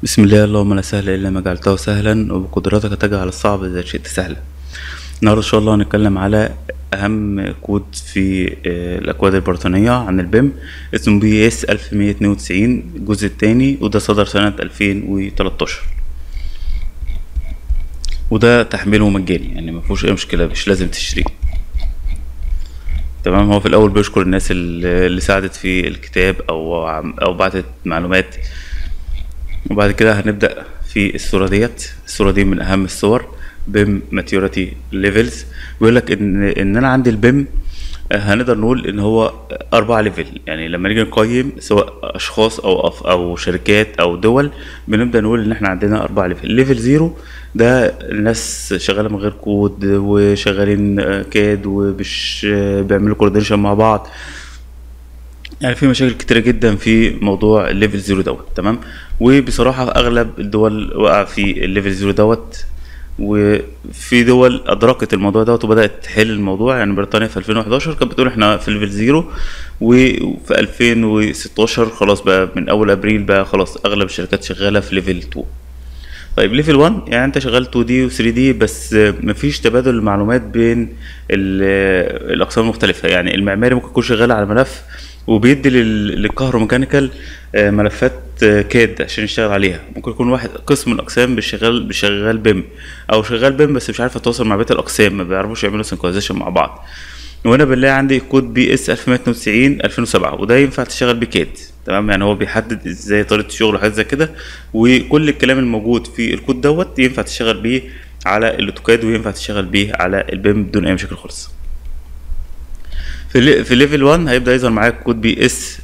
بسم الله اللهم لا سهل إلا ما جعلته سهلا وبقدرتك تجعل الصعب إذا شئت سهلا النهاردة إن شاء الله هنتكلم على أهم كود في آه، الأكواد البريطانية عن البيم اسمه بي اس 1192 الجزء التاني وده صدر سنة 2013 وده تحميله مجاني يعني مفيهوش أي مشكلة مش لازم تشتريه تمام هو في الأول بيشكر الناس اللي اللي ساعدت في الكتاب أو عم- أو بعتت معلومات وبعد كده هنبدأ في الصورة ديت الصورة دي من أهم الصور بيم ماتيوريتي ليفلز بيقول لك إن إن أنا عندي البيم آه، هنقدر نقول إن هو أربعة ليفل يعني لما نيجي نقيم سواء أشخاص أو أف أو شركات أو دول بنبدأ نقول إن إحنا عندنا أربعة ليفل ليفل زيرو ده الناس شغالة من غير كود وشغالين آه، كاد ومش آه، بيعملوا كوردينيشن مع بعض يعني في مشاكل كتيرة جدا في موضوع الليفل زيرو دوت تمام وبصراحة أغلب الدول وقع في الليفل زيرو دوت وفي دول أدركت الموضوع دوت وبدأت تحل الموضوع يعني بريطانيا في 2011 كانت بتقول احنا في ليفل زيرو وفي 2016 خلاص بقى من أول أبريل بقى خلاص أغلب الشركات شغالة في ليفل 2 طيب ليفل 1 يعني انت شغال 2 دي و 3 دي بس مفيش تبادل المعلومات بين ال- الاقسام المختلفه يعني المعماري ممكن يكون شغال على ملف وبيدي لل- للكهروميكانيكال آه، ملفات آه، كاد عشان يشتغل عليها ممكن يكون واحد قسم من الاقسام بيشغل بيشغل بيم او شغال بيم بس مش عارف يتواصل مع بقيه الاقسام ما بيعرفوش يعملوا سنكرونايزيشن مع بعض وهنا بنلاقي عندي كود بي اس 1192 2007 وده ينفع تشتغل بكاد تمام يعني هو بيحدد ازاي طريقه الشغل وحاجات زي كده وكل الكلام الموجود في الكود دوت ينفع تشتغل بيه على الاوتوكاد وينفع تشتغل بيه على البيم بدون اي مشاكل خالص في ال- في ليفل 1 هيبدا يظهر معاك كود بي اس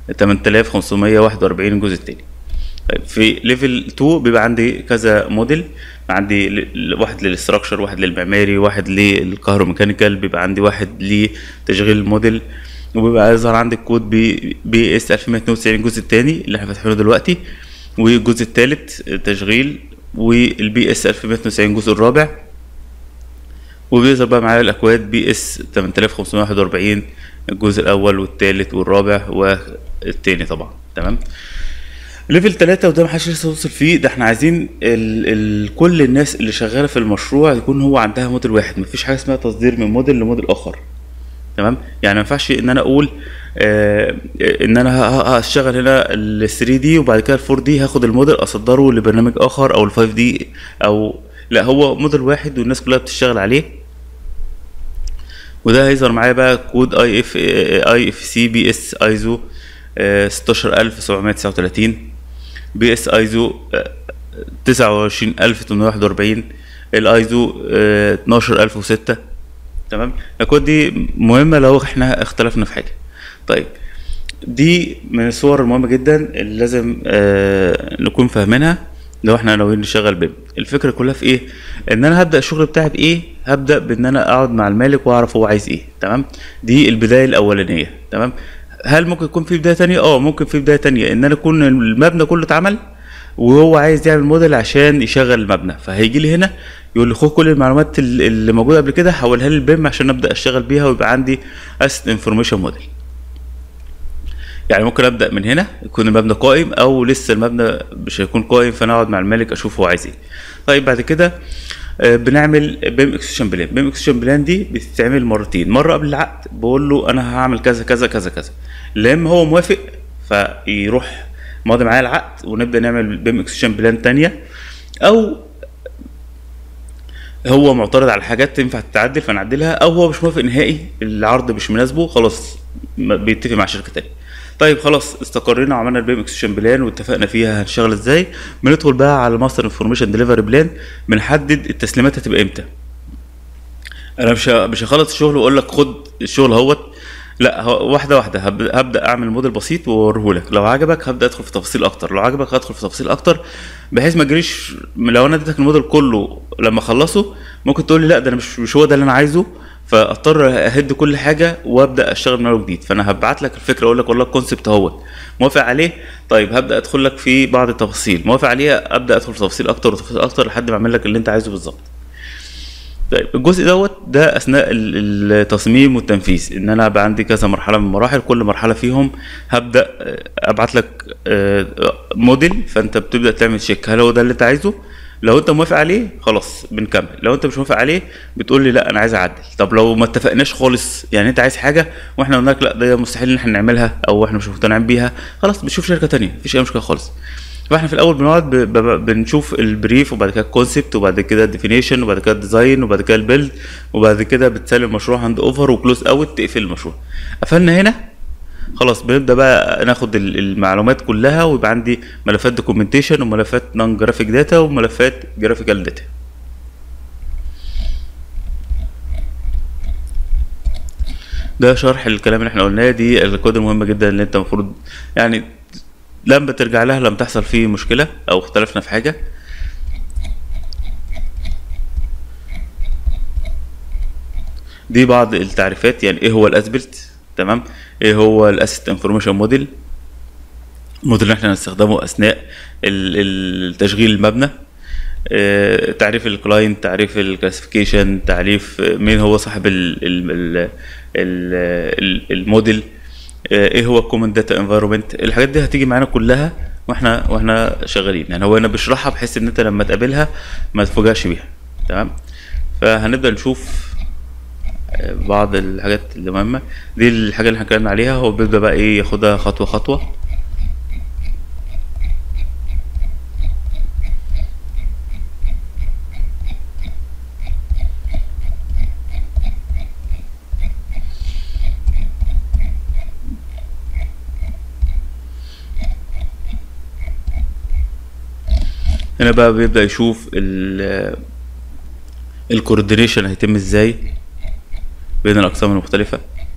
8541 الجزء التاني طيب في ليفل 2 بيبقى عندي كذا موديل عندي ل- ل- واحد للاستراكشر واحد للمعماري واحد للكهروميكانيكال بيبقى عندي واحد لتشغيل الموديل وبيبقى يظهر عندي الكود بي بي اس 1192 الجزء الثاني اللي احنا فاتحينه دلوقتي والجزء الثالث تشغيل والبي اس 1192 الجزء الرابع وبيظهر بقى معايا الاكواد بي اس 8541 الجزء الاول والثالث والرابع والثاني طبعا تمام ليفل 3 وده محدش لسه وصل فيه ده احنا عايزين ال ال كل الناس اللي شغاله في المشروع يكون هو عندها موديل واحد مفيش حاجه اسمها تصدير من موديل لموديل اخر تمام يعني ما ينفعش ان انا اقول آه ان انا ه- ه- هشتغل هنا ال 3 دي وبعد كده ال 4 دي هاخد الموديل اصدره لبرنامج اخر او ال 5 دي او لا هو موديل واحد والناس كلها بتشتغل عليه وده هيظهر معايا بقى كود اي اف اي اف سي بي اس ايزو 16739 بي اس ايزو 29841 الايزو 12006 تمام الكود دي مهمه لو احنا اختلفنا في حاجه طيب دي من الصور المهمه جدا اللي لازم آه نكون فاهمينها لو احنا ناويين نشغل بيم الفكره كلها في ايه ان انا هبدا الشغل بتاعي بايه هبدا بان انا اقعد مع المالك واعرف هو عايز ايه تمام دي البدايه الاولانيه تمام هل ممكن يكون في بدايه تانية اه ممكن في بدايه تانية ان انا اكون المبنى كله اتعمل وهو عايز يعمل موديل عشان يشغل المبنى فهيجي لي هنا يقول لي خد كل المعلومات ال- اللي موجوده قبل كده حولها لي البيم عشان ابدا اشتغل بيها ويبقى عندي اسيت انفورميشن موديل يعني ممكن ابدا من هنا يكون المبنى قائم او لسه المبنى مش هيكون قائم فانا اقعد مع المالك اشوف هو عايز ايه طيب بعد كده آه، بنعمل بيم اكسشن بلان بيم اكسشن بلان دي بتتعمل مرتين مره قبل العقد بقول له انا هعمل كذا كذا كذا كذا لا اما هو موافق فيروح ماضي معايا العقد ونبدا نعمل بيم اكسشن بلان تانية او هو معترض على حاجات تنفع تتعدل فنعدلها او هو مش موافق نهائي العرض مش مناسبه خلاص ما- بيتفق مع شركه تانية طيب خلاص استقرينا وعملنا البيم اكسشن بلان واتفقنا فيها هنشتغل ازاي بندخل بقى على الماستر انفورميشن ديليفري بلان بنحدد التسليمات هتبقى امتى انا مش ه- مش هخلص الشغل واقول لك خد الشغل اهوت لا هو- واحده واحده هب- هبدا اعمل موديل بسيط واوريه لك لو عجبك هبدا ادخل في تفاصيل اكتر لو عجبك هدخل في تفاصيل اكتر بحيث ما اجريش لو انا اديتك الموديل كله لما اخلصه ممكن تقول لي لا ده انا مش مش هو ده اللي انا عايزه فاضطر اهد كل حاجه وابدا اشتغل من اول جديد فانا هبعت لك الفكره اقول لك والله الكونسبت اهوت موافق عليه طيب هبدا ادخل لك في بعض التفاصيل موافق عليها ابدا ادخل في تفاصيل اكتر وتفاصيل اكتر لحد ما اعمل لك اللي انت عايزه بالظبط طيب الجزء دوت ده اثناء ال- التصميم والتنفيذ ان انا بقى عندي كذا مرحله من المراحل كل مرحله فيهم هبدا آه، ابعت لك آه، موديل فانت بتبدا تعمل تشيك هل هو ده اللي انت عايزه لو انت موافق عليه خلاص بنكمل لو انت مش موافق عليه بتقول لي لا انا عايز اعدل طب لو ما اتفقناش خالص يعني انت عايز حاجه واحنا قلنا لك لا ده مستحيل ان احنا نعملها او احنا مش مقتنعين بيها خلاص بتشوف شركه تانية مفيش اي مشكله خالص فاحنا في الاول بنقعد ب- ب- بنشوف البريف وبعد كده الكونسبت وبعد كده الديفينيشن وبعد كده الديزاين وبعد كده البيلد وبعد كده بتسلم المشروع هاند اوفر وكلوز اوت تقفل المشروع قفلنا هنا خلاص بنبدا بقى ناخد ال- المعلومات كلها ويبقى عندي ملفات دوكيومنتيشن وملفات نون جرافيك داتا وملفات جرافيكال داتا ده شرح الكلام اللي احنا قلناه دي الكود المهمة جدا اللي انت المفروض يعني لما ترجع لها لما تحصل فيه مشكلة او اختلفنا في حاجة دي بعض التعريفات يعني ايه هو الاسبلت تمام ايه هو الاسيست انفورميشن موديل الموديل اللي احنا هنستخدمه اثناء ال- ال- تشغيل المبنى آه، تعريف الكلاينت تعريف الكلاسيفيكيشن تعريف مين هو صاحب ال ال ال ال الموديل آه، ايه هو الكومن داتا انفايرمنت الحاجات دي هتيجي معانا كلها واحنا واحنا شغالين يعني هو انا بشرحها بحيث ان انت لما تقابلها ما تفوجئش بيها تمام فهنبدا نشوف آه، بعض الحاجات اللي مهمه دي الحاجه اللي احنا اتكلمنا عليها هو بيبدا بقى ايه ياخدها خطوه خطوه هنا بقى بيبدأ يشوف ال الكوردينيشن هيتم ازاي بين الأقسام المختلفة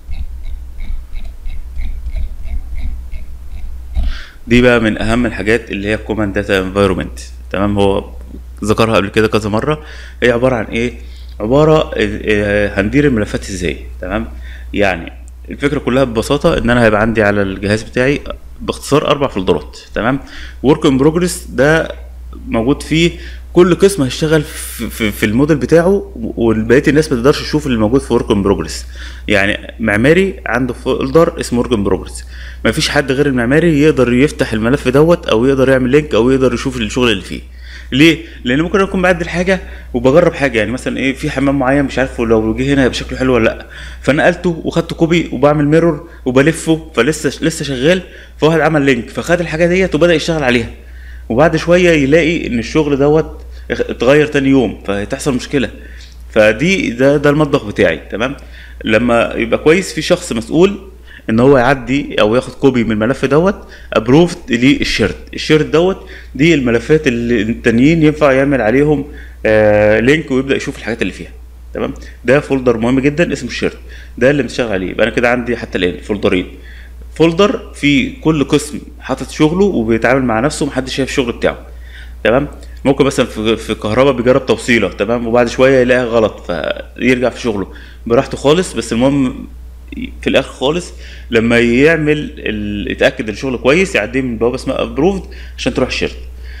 دي بقى من أهم الحاجات اللي هي كوماند داتا انفايرمنت تمام هو ذكرها قبل كده كذا مرة هي عبارة عن ايه؟ عبارة آه، هندير الملفات ازاي تمام يعني الفكرة كلها ببساطة ان انا هيبقى عندي على الجهاز بتاعي باختصار اربع فولدرات تمام ورك ان بروجرس ده موجود فيه كل قسم هيشتغل في, في, في الموديل بتاعه وبقيه الناس ما تقدرش تشوف اللي موجود في ورك ان بروجرس يعني معماري عنده فولدر اسمه ورك ان بروجرس ما فيش حد غير المعماري يقدر يفتح الملف دوت او يقدر يعمل لينك او يقدر يشوف الشغل اللي فيه ليه؟ لان ممكن اكون بعدل حاجه وبجرب حاجه يعني مثلا ايه في حمام معين مش عارف لو جه هنا هيبقى شكله حلو ولا لا فنقلته وخدت كوبي وبعمل ميرور وبلفه فلسه لسه شغال فواحد عمل لينك فخد الحاجه ديت وبدا يشتغل عليها وبعد شويه يلاقي ان الشغل دوت اتغير تاني يوم فهتحصل مشكله فدي ده ده المطبخ بتاعي تمام لما يبقى كويس في شخص مسؤول ان هو يعدي او ياخد كوبي من الملف دوت ابروفد للشيرت الشيرت دوت دي الملفات اللي التانيين ينفع يعمل عليهم آه لينك ويبدا يشوف الحاجات اللي فيها تمام ده فولدر مهم جدا اسمه الشيرت ده اللي بنشتغل عليه يبقى انا كده عندي حتى الان فولدرين فولدر في كل قسم حاطط شغله وبيتعامل مع نفسه محدش شايف الشغل بتاعه تمام ممكن مثلا في في كهرباء بيجرب توصيله تمام وبعد شويه يلاقيها غلط فيرجع في شغله براحته خالص بس المهم في الاخر خالص لما يعمل ال... يتاكد ان الشغل كويس يعديه من بوابه اسمها ابروفد عشان تروح الشيرت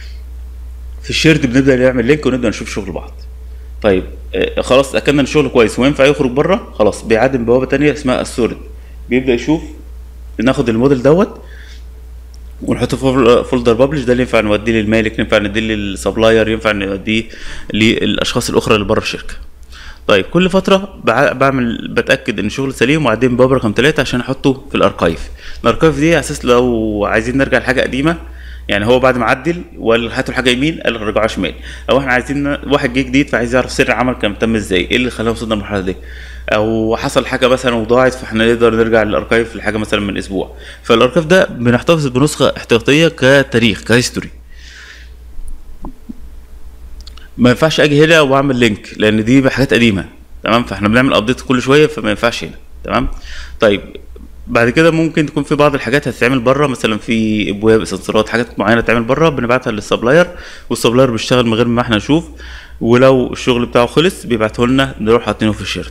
في الشيرت بنبدا نعمل لينك ونبدا نشوف شغل بعض طيب آه، خلاص اتاكدنا ان الشغل كويس وينفع يخرج بره خلاص بيعدي من بوابه تانية اسمها السورد بيبدا يشوف ناخد الموديل دوت ونحطه في فولدر بابلش ده اللي ينفع نوديه للمالك ينفع نديه للسبلاير ينفع نوديه للاشخاص الاخرى اللي بره الشركه طيب كل فتره بع- بعمل بتاكد ان الشغل سليم وبعدين باب رقم ثلاثة عشان احطه في الاركايف الاركايف دي على اساس لو عايزين نرجع لحاجه قديمه يعني هو بعد ما عدل وقال هاتوا الحاجه يمين قال رجعوها شمال او احنا عايزين واحد جه جديد فعايز يعرف سر العمل كان تم ازاي ايه اللي خلاه وصلنا للمرحله دي او حصل حاجه مثلا وضاعت فاحنا نقدر نرجع للاركايف لحاجه مثلا من اسبوع فالاركايف ده بنحتفظ بنسخه احتياطيه كتاريخ كهيستوري ما ينفعش اجي هنا واعمل لينك لان دي حاجات قديمه تمام فاحنا بنعمل ابديت كل شويه فما ينفعش هنا تمام طيب بعد كده ممكن تكون في بعض الحاجات هتتعمل بره مثلا في ابواب اسانسيرات حاجات معينه تتعمل بره بنبعتها للسبلاير والسبلاير بيشتغل من غير ما احنا نشوف ولو الشغل بتاعه خلص بيبعته لنا نروح حاطينه في الشيرت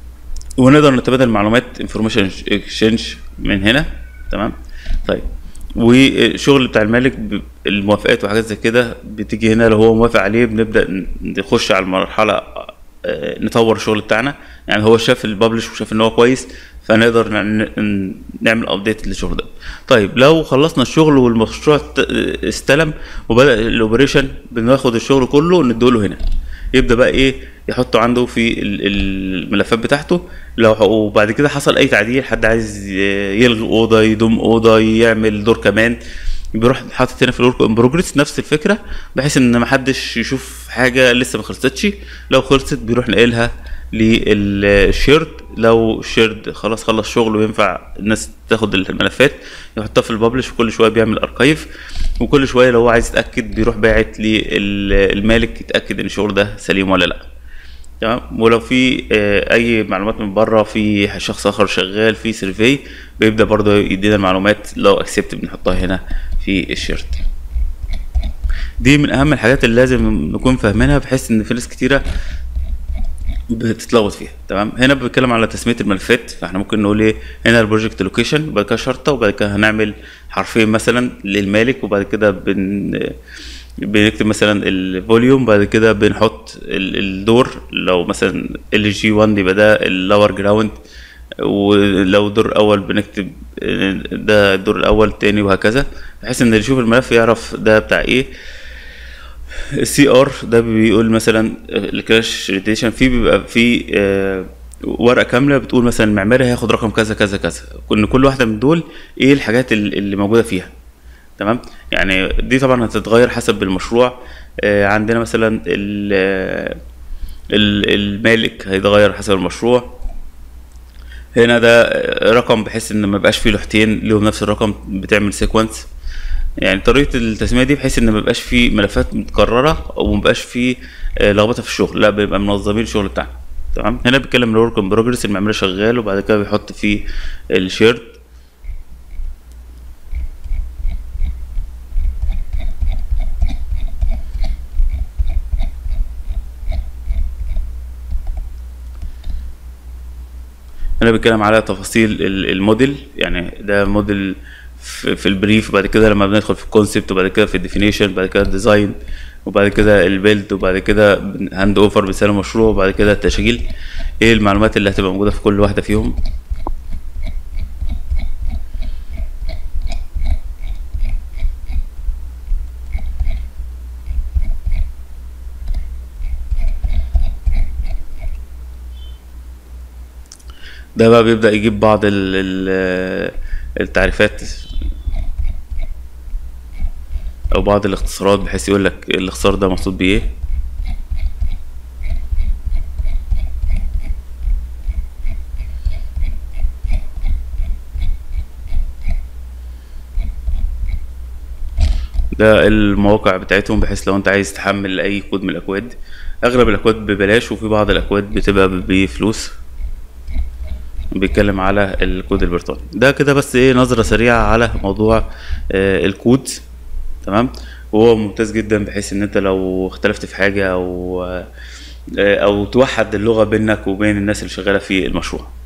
ونقدر نتبادل معلومات انفورميشن اكسشينج من هنا تمام طيب والشغل بتاع المالك ب- الموافقات وحاجات زي كده بتيجي هنا لو هو موافق عليه بنبدا ن- نخش على المرحله آه، نطور الشغل بتاعنا يعني هو شاف الببلش وشاف ان هو كويس فنقدر ن- ن- نعمل ابديت للشغل ده طيب لو خلصنا الشغل والمشروع ت- استلم وبدا الاوبريشن بناخد الشغل كله ندوله هنا يبدا بقى ايه يحطه عنده في ال- الملفات بتاعته لو وبعد كده حصل اي تعديل حد عايز ي- يلغي اوضه يضم اوضه يعمل دور كمان بيروح حاطط هنا في الورك ان بروجرس نفس الفكره بحيث ان محدش يشوف حاجه لسه ما خلصتش لو خلصت بيروح نقلها للشيرد لو الشيرد خلاص خلص شغل وينفع الناس تاخد الملفات يحطها في الببلش وكل شويه بيعمل اركايف وكل شويه لو هو عايز يتاكد بيروح باعت للمالك يتاكد ان الشغل ده سليم ولا لا تمام ولو في آه، اي معلومات من بره في شخص اخر شغال في سيرفي بيبدا برضه يدينا المعلومات لو اكسبت بنحطها هنا في الشيرت دي من اهم الحاجات اللي لازم نكون فاهمينها بحيث ان في ناس كتيره بتتلخبط فيها تمام هنا بنتكلم على تسميه الملفات فاحنا ممكن نقول ايه هنا البروجكت لوكيشن وبعد كده شرطه وبعد كده هنعمل حرفين مثلا للمالك وبعد كده بن بنكتب مثلا الفوليوم بعد كده بنحط ال- الدور لو مثلا ال جي 1 يبقى ده اللور جراوند ولو الدور الاول بنكتب ده الدور الاول تاني وهكذا بحيث ان اللي يشوف الملف يعرف ده بتاع ايه السي ار ده بيقول مثلا الكراش ريتيشن فيه بيبقى فيه آه، ورقه كامله بتقول مثلا المعماري هياخد رقم كذا كذا كذا كل كل واحده من دول ايه الحاجات ال- اللي موجوده فيها تمام يعني دي طبعا هتتغير حسب المشروع آه، عندنا مثلا ال- ال- المالك هيتغير حسب المشروع هنا ده رقم بحيث ان ما يبقاش فيه لوحتين ليهم نفس الرقم بتعمل سيكونس يعني طريقه التسميه دي بحيث ان ما يبقاش فيه ملفات متكرره او ما يبقاش فيه آه، لخبطه في الشغل لا بيبقى منظمين الشغل بتاعنا تمام هنا بيتكلم الورك ان بروجرس المعماري شغال وبعد كده بيحط فيه الشيرت هنا بيتكلم على تفاصيل ال- الموديل يعني ده موديل في في البريف وبعد كده لما بندخل في الكونسبت وبعد كده في الديفينيشن بعد كده الديزاين وبعد كده البيلد وبعد كده هاند اوفر بنسلم مشروع وبعد كده التشغيل ايه المعلومات اللي هتبقى موجوده في كل واحده فيهم ده بقى بيبدأ يجيب بعض ال ال التعريفات او بعض الاختصارات بحيث يقول لك الاختصار ده مقصود بيه ايه ده المواقع بتاعتهم بحيث لو انت عايز تحمل اي كود من الاكواد اغلب الاكواد ببلاش وفي بعض الاكواد بتبقى بفلوس بيتكلم على الكود البريطاني ده كده بس ايه نظرة سريعة على موضوع آه الكود تمام وهو ممتاز جدا بحيث ان انت لو اختلفت في حاجة او آه او توحد اللغة بينك وبين الناس اللي شغالة في المشروع